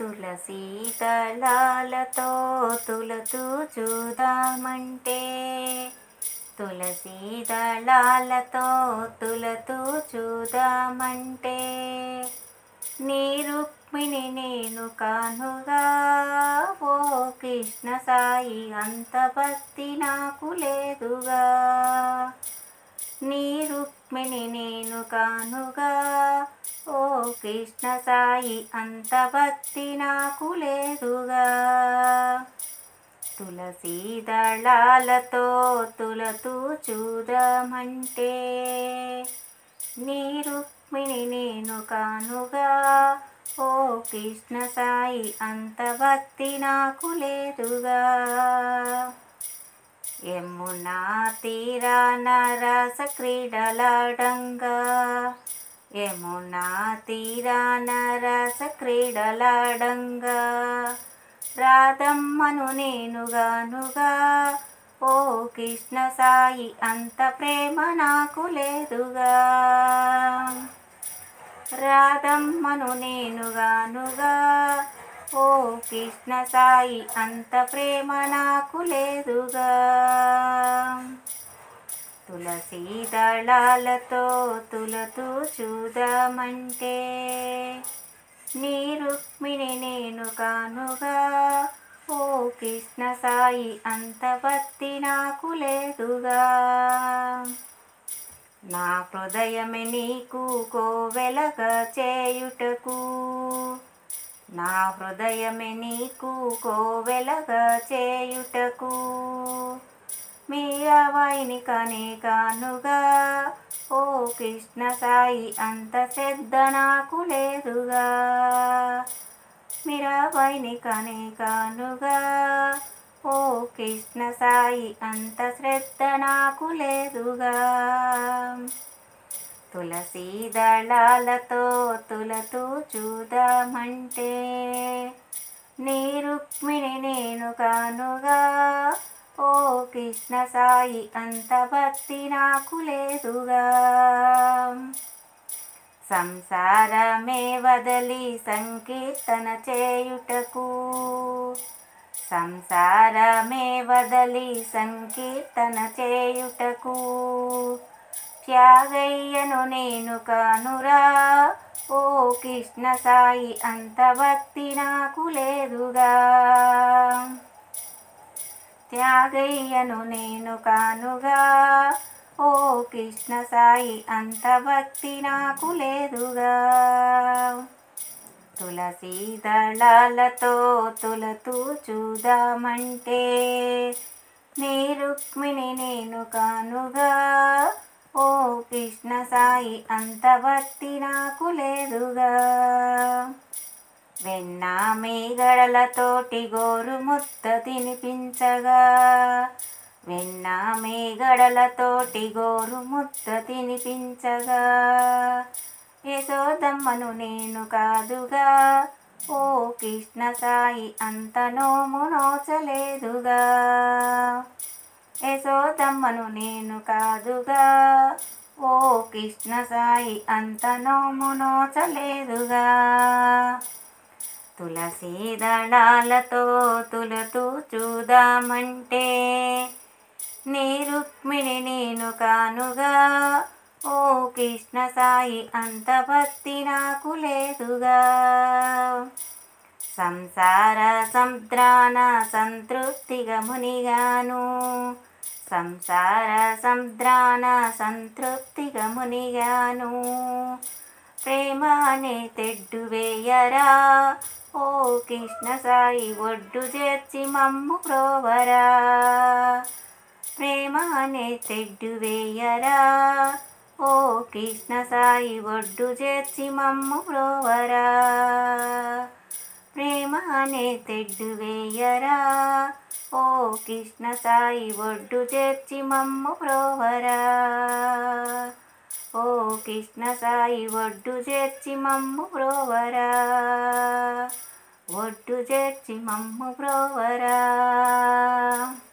తులసీ దళాలతో తులతూ చూదామంటే తులసీ దళాలతో తులతూ చూదామంటే నీ రుక్మిణి నేను కానుగా ఓ కృష్ణ సాయి అంత భక్తి నాకు లేదుగా నీ రుక్మిణి నేను కానుగా ఓ కృష్ణ సాయి అంత భక్తి నాకు లేదుగా తులసీ దళాలతో తులతూ చూడమంటే నీ రుక్మిణి నేను కానుగా ఓ కృష్ణ సాయి అంత భక్తి నాకు లేదుగా యమునా తీరాన రస క్రీడలాడంగా యమునా తీరాన రస క్రీడలాడంగా రాధమ్మను నేనుగానుగా ఓ కృష్ణ సాయి అంత ప్రేమ నాకు లేదుగా రాధమ్మను నేనుగానుగా ఓ కృష్ణ సాయి అంత ప్రేమ నాకు లేదుగా తులసీ దళాలతో తులతూ చూదామంటే నీ రుక్మిణి నేను కానుగా ఓ కృష్ణ సాయి అంత భక్తి నాకు లేదుగా నా హృదయమే నీకు కోవెలగా చేయుటకు నా హృదయమే నీకు కోవెలగా చేయుటకు మీరాబాయిని కనే కానుగా ఓ కృష్ణ సాయి అంత శ్రద్ధ నాకు లేదుగా మీరాబాయిని కనే కానుగా ఓ కృష్ణ సాయి అంత శ్రద్ధ నాకు లేదుగా తులసీ దళాలతో తులతూ చూదామంటే నీ రుక్మిణి నేను కానుగా ఓ కృష్ణ సాయి అంత భక్తి నాకు లేదుగా సంసారమే వదలి సంకీర్తన చేయుటకు సంసారమే వదలి సంకీర్తన చేయుటకు త్యాగయ్యను నేను కానురా ఓ కృష్ణ సాయి అంత భక్తి నాకు లేదుగా త్యాగయ్యను నేను కానుగా ఓ కృష్ణ సాయి అంత భక్తి నాకు లేదుగా తులసీ దళాలతో తులతూ చూదామంటే నీ రుక్మిణి నేను కానుగా ఓ కృష్ణ సాయి అంత భక్తి నాకు లేదుగా వెన్న మేగడలతోటి గోరు ముద్ద తినిపించగా వెన్న మేగడలతోటి గోరు ముద్ద తినిపించగా యశోదమ్మను నేను కాదుగా ఓ కృష్ణ సాయి అంత నోము నోచలేదుగా యశోదమ్మను నేను కాదుగా ఓ కృష్ణ సాయి అంత నోము నోచలేదుగా తులసీ దళాలతో తులతూ చూదామంటే నీ రుక్మిణి నేను కానుగా ఓ కృష్ణ సాయి అంత భక్తి నాకు లేదుగా సంసార సముద్రాన సంతృప్తిగా మునిగాను సంసార సముద్రాన సంతృప్తిగా మునిగాను ప్రేమ అనే తెడ్డు వేయరా ఓ కృష్ణ సాయి ఒడ్డు చేర్చి మమ్ము ప్రోవరా ప్రేమ అనే తెడ్డు వేయరా ఓ కృష్ణ సాయి ఒడ్డు చేర్చి మమ్ము ప్రోవరా ప్రేమ అనే తెడ్డు వేయరా ఓ కృష్ణ సాయి ఒడ్డు చేర్చి మమ్ము ప్రోవరా ఓ కృష్ణ సాయి ఒడ్డు చేర్చి మమ్ము ప్రోవరా ఒడ్డు చేర్చి మమ్ము ప్రోవరా